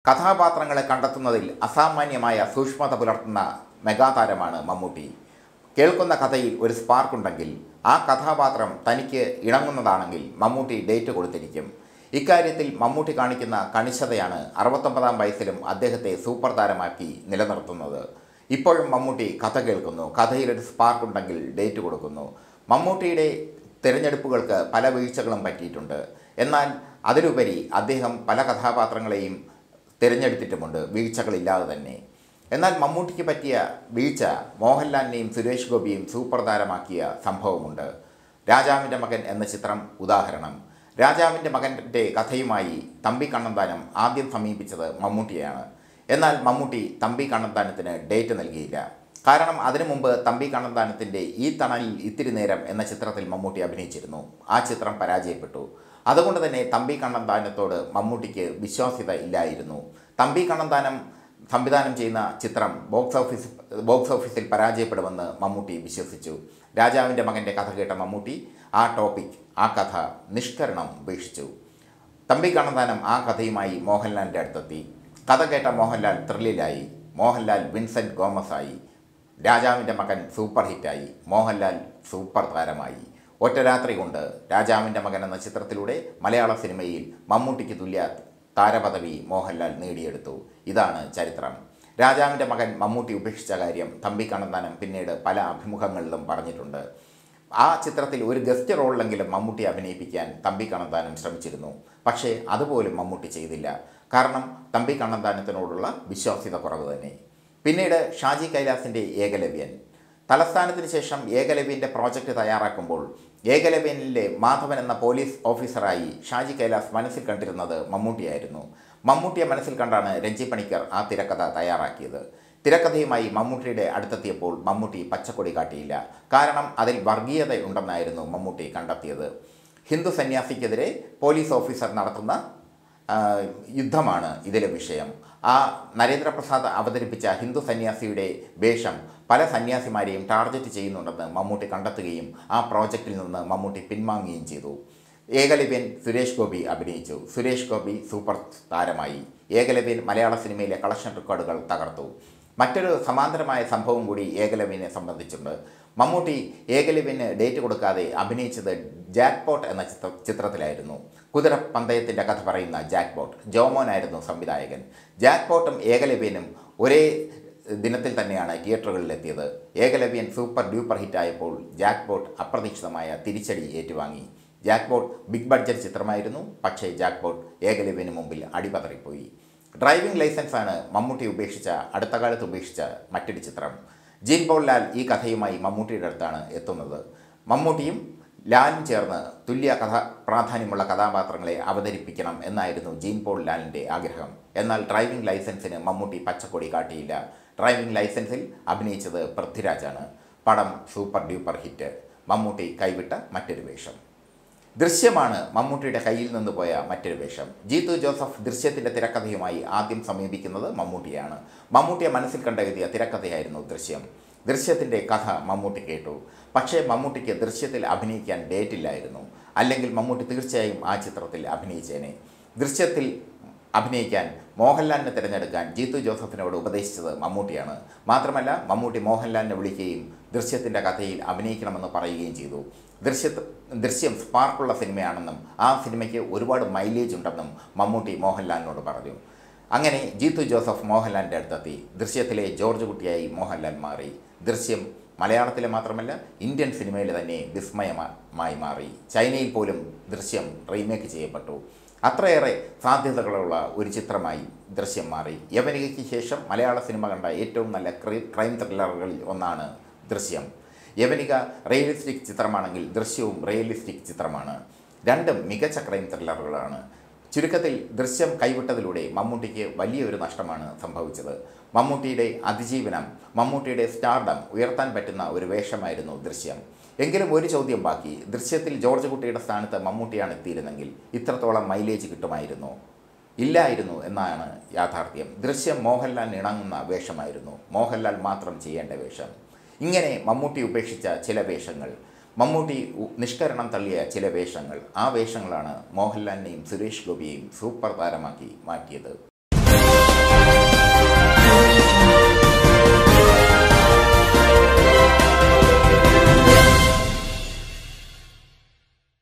കഥാപാത്രങ്ങളെ കണ്ടെത്തുന്നതിൽ അസാമാന്യമായ സൂക്ഷ്മത പുലർത്തുന്ന മെഗാതാരമാണ് മമ്മൂട്ടി കേൾക്കുന്ന കഥയിൽ ഒരു സ്പാർക്ക് ഉണ്ടെങ്കിൽ ആ കഥാപാത്രം തനിക്ക് ഇണങ്ങുന്നതാണെങ്കിൽ മമ്മൂട്ടി ഡേറ്റ് കൊടുത്തിരിക്കും ഇക്കാര്യത്തിൽ മമ്മൂട്ടി കാണിക്കുന്ന കണിശതയാണ് അറുപത്തൊമ്പതാം വയസ്സിലും അദ്ദേഹത്തെ സൂപ്പർ താരമാക്കി നിലനിർത്തുന്നത് ഇപ്പോഴും മമ്മൂട്ടി കഥ കേൾക്കുന്നു കഥയിലൊരു സ്പാർക്ക് ഉണ്ടെങ്കിൽ ഡേറ്റ് കൊടുക്കുന്നു മമ്മൂട്ടിയുടെ തിരഞ്ഞെടുപ്പുകൾക്ക് പല വീഴ്ചകളും പറ്റിയിട്ടുണ്ട് എന്നാൽ അതിലുപരി അദ്ദേഹം പല കഥാപാത്രങ്ങളെയും തിരഞ്ഞെടുത്തിട്ടുമുണ്ട് വീഴ്ചകളില്ലാതെ തന്നെ എന്നാൽ മമ്മൂട്ടിക്ക് പറ്റിയ വീഴ്ച മോഹൻലാലിനെയും സുരേഷ് ഗോപിയും സൂപ്പർ താരമാക്കിയ സംഭവമുണ്ട് രാജാവിൻ്റെ മകൻ എന്ന ചിത്രം ഉദാഹരണം രാജാവിൻ്റെ മകൻ്റെ കഥയുമായി തമ്പി കണ്ണന്താനം ആദ്യം സമീപിച്ചത് മമ്മൂട്ടിയാണ് എന്നാൽ മമ്മൂട്ടി തമ്പി കണ്ണന്താനത്തിന് ഡേറ്റ് നൽകിയില്ല കാരണം അതിനു മുമ്പ് തമ്പി കണ്ണന്താനത്തിൻ്റെ ഈ തണലിൽ ഇത്തിരി നേരം എന്ന ചിത്രത്തിൽ മമ്മൂട്ടി അഭിനയിച്ചിരുന്നു ആ ചിത്രം പരാജയപ്പെട്ടു അതുകൊണ്ട് തന്നെ തമ്പി കണ്ണന്താനത്തോട് മമ്മൂട്ടിക്ക് വിശ്വാസ്യത ഇല്ലായിരുന്നു തമ്പി കണ്ണന്താനം സംവിധാനം ചെയ്യുന്ന ചിത്രം ബോക്സ് ഓഫീസ് ബോക്സ് ഓഫീസിൽ പരാജയപ്പെടുമെന്ന് മമ്മൂട്ടി വിശ്വസിച്ചു രാജാവിൻ്റെ മകൻ്റെ കഥ കേട്ട മമ്മൂട്ടി ആ ടോപ്പിക് ആ കഥ നിഷ്കരണം ഉപേക്ഷിച്ചു തമ്പി കണ്ണന്താനം ആ കഥയുമായി മോഹൻലാലിൻ്റെ അടുത്തെത്തി കഥ കേട്ട മോഹൻലാൽ ത്രില്ലിലായി മോഹൻലാൽ വിൻസെൻറ്റ് ഗോമസായി രാജാവിൻ്റെ മകൻ സൂപ്പർ ഹിറ്റായി മോഹൻലാൽ സൂപ്പർ താരമായി ഒറ്റ രാത്രി കൊണ്ട് രാജാവിൻ്റെ മകൻ എന്ന ചിത്രത്തിലൂടെ മലയാള സിനിമയിൽ മമ്മൂട്ടിക്ക് തുല്യ താരപദവി മോഹൻലാൽ നേടിയെടുത്തു ഇതാണ് ചരിത്രം രാജാവിൻ്റെ മകൻ മമ്മൂട്ടി ഉപേക്ഷിച്ച കാര്യം തമ്പി കണ്ണന്താനം പിന്നീട് പല അഭിമുഖങ്ങളിലും പറഞ്ഞിട്ടുണ്ട് ആ ചിത്രത്തിൽ ഒരു ഗസ്റ്റ് റോളിലെങ്കിലും മമ്മൂട്ടി അഭിനയിപ്പിക്കാൻ തമ്പി കണ്ണന്താനം ശ്രമിച്ചിരുന്നു പക്ഷേ അതുപോലും മമ്മൂട്ടി ചെയ്തില്ല കാരണം തമ്പി കണ്ണന്താനത്തിനോടുള്ള വിശ്വാസ്യത കുറവ് തന്നെ പിന്നീട് ഷാജി കൈലാസിൻ്റെ ഏകലവ്യൻ തലസ്ഥാനത്തിന് ശേഷം ഏകലവ്യൻ്റെ പ്രോജക്റ്റ് തയ്യാറാക്കുമ്പോൾ ഏകലവ്യനിലെ മാധവൻ എന്ന പോലീസ് ഓഫീസറായി ഷാജി കൈലാസ് മനസ്സിൽ കണ്ടിരുന്നത് മമ്മൂട്ടിയായിരുന്നു മമ്മൂട്ടിയെ മനസ്സിൽ കണ്ടാണ് രഞ്ജി പണിക്കർ ആ തിരക്കഥ തയ്യാറാക്കിയത് തിരക്കഥയുമായി മമ്മൂട്ടിയുടെ അടുത്തെത്തിയപ്പോൾ മമ്മൂട്ടി പച്ചക്കൊടി കാട്ടിയില്ല കാരണം അതിൽ വർഗീയത ഉണ്ടെന്നായിരുന്നു മമ്മൂട്ടി കണ്ടെത്തിയത് ഹിന്ദു സന്യാസിക്കെതിരെ പോലീസ് ഓഫീസർ നടത്തുന്ന ആ, യുദ്ധമാണ് ഇതിലെ വിഷയം ആ നരേന്ദ്രപ്രസാദ് അവതരിപ്പിച്ച ഹിന്ദു സന്യാസിയുടെ വേഷം പല സന്യാസിമാരെയും ടാർഗറ്റ് ചെയ്യുന്നുണ്ടെന്ന് മമ്മൂട്ടി കണ്ടെത്തുകയും ആ പ്രോജക്റ്റിൽ നിന്ന് മമ്മൂട്ടി പിൻവാങ്ങുകയും ചെയ്തു ഏകലവ്യൻ സുരേഷ് ഗോപി അഭിനയിച്ചു സുരേഷ് ഗോപി സൂപ്പർ താരമായി ഏകലവ്യൻ മലയാള സിനിമയിലെ കളക്ഷൻ റെക്കോർഡുകൾ തകർത്തു മറ്റൊരു സമാന്തരമായ സംഭവം കൂടി ഏകലവ്യനെ സംബന്ധിച്ചുണ്ട് മമ്മൂട്ടി ഏകലവ്യന് ഡേറ്റ് കൊടുക്കാതെ അഭിനയിച്ചത് ജാക്ക്പോട്ട് എന്ന ചിത്ര ചിത്രത്തിലായിരുന്നു കുതിര പന്തയത്തിൻ്റെ കഥ പറയുന്ന ജാക്ക്പോട്ട് ജോമോനായിരുന്നു സംവിധായകൻ ജാക്ക്പോട്ടും ഏകലവ്യനും ഒരേ ദിനത്തിൽ തന്നെയാണ് തിയേറ്ററുകളിലെത്തിയത് ഏകലവ്യൻ സൂപ്പർ ഡ്യൂപ്പർ ഹിറ്റായപ്പോൾ ജാക്ക്പോട്ട് അപ്രതീക്ഷിതമായ തിരിച്ചടി ഏറ്റുവാങ്ങി ജാക്ക്പോട്ട് ബിഗ് ബഡ്ജറ്റ് ചിത്രമായിരുന്നു പക്ഷേ ജാക്ക്പോട്ട് ഏകലവ്യന് മുമ്പിൽ അടിപതറിപ്പോയി ഡ്രൈവിംഗ് ലൈസൻസാണ് മമ്മൂട്ടി ഉപേക്ഷിച്ച അടുത്ത കാലത്ത് ഉപേക്ഷിച്ച മറ്റൊരു ചിത്രം ജീൻ പോൾ ലാൽ ഈ കഥയുമായി മമ്മൂട്ടിയുടെ അടുത്താണ് എത്തുന്നത് മമ്മൂട്ടിയും ലാലും ചേർന്ന് തുല്യ കഥ പ്രാധാന്യമുള്ള കഥാപാത്രങ്ങളെ അവതരിപ്പിക്കണം എന്നായിരുന്നു ജീൻ പോൾ ലാലിൻ്റെ ആഗ്രഹം എന്നാൽ ഡ്രൈവിംഗ് ലൈസൻസിന് മമ്മൂട്ടി പച്ചക്കൊടി കാട്ടിയില്ല ഡ്രൈവിംഗ് ലൈസൻസിൽ അഭിനയിച്ചത് പൃഥ്വിരാജാണ് പടം സൂപ്പർ ഡ്യൂപ്പർ ഹിറ്റ് മമ്മൂട്ടി കൈവിട്ട മറ്റൊരു വേഷം ദൃശ്യമാണ് മമ്മൂട്ടിയുടെ കയ്യിൽ നിന്ന് പോയ മറ്റൊരു വേഷം ജീതു ജോസഫ് ദൃശ്യത്തിൻ്റെ തിരക്കഥയുമായി ആദ്യം സമീപിക്കുന്നത് മമ്മൂട്ടിയാണ് മമ്മൂട്ടിയെ മനസ്സിൽ കണ്ടെഴുതിയ തിരക്കഥയായിരുന്നു ദൃശ്യം ദൃശ്യത്തിൻ്റെ കഥ മമ്മൂട്ടി കേട്ടു പക്ഷേ മമ്മൂട്ടിക്ക് ദൃശ്യത്തിൽ അഭിനയിക്കാൻ ഡേറ്റില്ലായിരുന്നു അല്ലെങ്കിൽ മമ്മൂട്ടി തീർച്ചയായും ആ ചിത്രത്തിൽ അഭിനയിച്ചേനെ ദൃശ്യത്തിൽ അഭിനയിക്കാൻ മോഹൻലാലിനെ തിരഞ്ഞെടുക്കാൻ ജീത്തു ജോസഫിനോട് ഉപദേശിച്ചത് മമ്മൂട്ടിയാണ് മാത്രമല്ല മമ്മൂട്ടി മോഹൻലാലിനെ വിളിക്കുകയും ദൃശ്യത്തിൻ്റെ കഥയിൽ അഭിനയിക്കണമെന്ന് പറയുകയും ചെയ്തു ദൃശ്യ ദൃശ്യം സ്പാർക്കുള്ള സിനിമയാണെന്നും ആ സിനിമയ്ക്ക് ഒരുപാട് മൈലേജ് ഉണ്ടെന്നും മമ്മൂട്ടി മോഹൻലാലിനോട് പറഞ്ഞു അങ്ങനെ ജീത്തു ജോസഫ് മോഹൻലാലിൻ്റെ അടുത്തെത്തി ദൃശ്യത്തിലെ ജോർജ് കുട്ടിയായി മോഹൻലാൽ മാറി ദൃശ്യം മലയാളത്തിലെ മാത്രമല്ല ഇന്ത്യൻ സിനിമയിൽ തന്നെ വിസ്മയമായി മാറി ചൈനയിൽ പോലും ദൃശ്യം റീമേക്ക് ചെയ്യപ്പെട്ടു അത്രയേറെ സാധ്യതകളുള്ള ഒരു ചിത്രമായി ദൃശ്യം മാറി യവനികയ്ക്ക് ശേഷം മലയാള സിനിമ കണ്ട ഏറ്റവും നല്ല ക്രൈ ക്രൈം ത്രില്ലറുകളിൽ ഒന്നാണ് ദൃശ്യം യവനിക റിയലിസ്റ്റിക് ചിത്രമാണെങ്കിൽ ദൃശ്യവും റിയലിസ്റ്റിക് ചിത്രമാണ് രണ്ടും മികച്ച ക്രൈം ത്രില്ലറുകളാണ് ചുരുക്കത്തിൽ ദൃശ്യം കൈവിട്ടതിലൂടെ മമ്മൂട്ടിക്ക് വലിയൊരു നഷ്ടമാണ് സംഭവിച്ചത് മമ്മൂട്ടിയുടെ അതിജീവനം മമ്മൂട്ടിയുടെ സ്റ്റാർഡം ഉയർത്താൻ പറ്റുന്ന ഒരു വേഷമായിരുന്നു ദൃശ്യം എങ്കിലും ഒരു ചോദ്യം ബാക്കി ദൃശ്യത്തിൽ ജോർജ് കുട്ടിയുടെ സ്ഥാനത്ത് മമ്മൂട്ടിയാണ് എത്തിയിരുന്നെങ്കിൽ ഇത്രത്തോളം മൈലേജ് കിട്ടുമായിരുന്നോ ഇല്ലായിരുന്നു എന്നാണ് യാഥാർത്ഥ്യം ദൃശ്യം മോഹൻലാലിന് ഇണങ്ങുന്ന വേഷമായിരുന്നു മോഹൻലാൽ മാത്രം ചെയ്യേണ്ട വേഷം ഇങ്ങനെ മമ്മൂട്ടി ഉപേക്ഷിച്ച ചില വേഷങ്ങൾ മമ്മൂട്ടി ഉ- നിഷ്കരണം തള്ളിയ ചില വേഷങ്ങൾ ആ വേഷങ്ങളാണ് മോഹൻലാലിനെയും സുരേഷ് ഗോപിയെയും സൂപ്പർ താരമാക്കി മാറ്റിയത്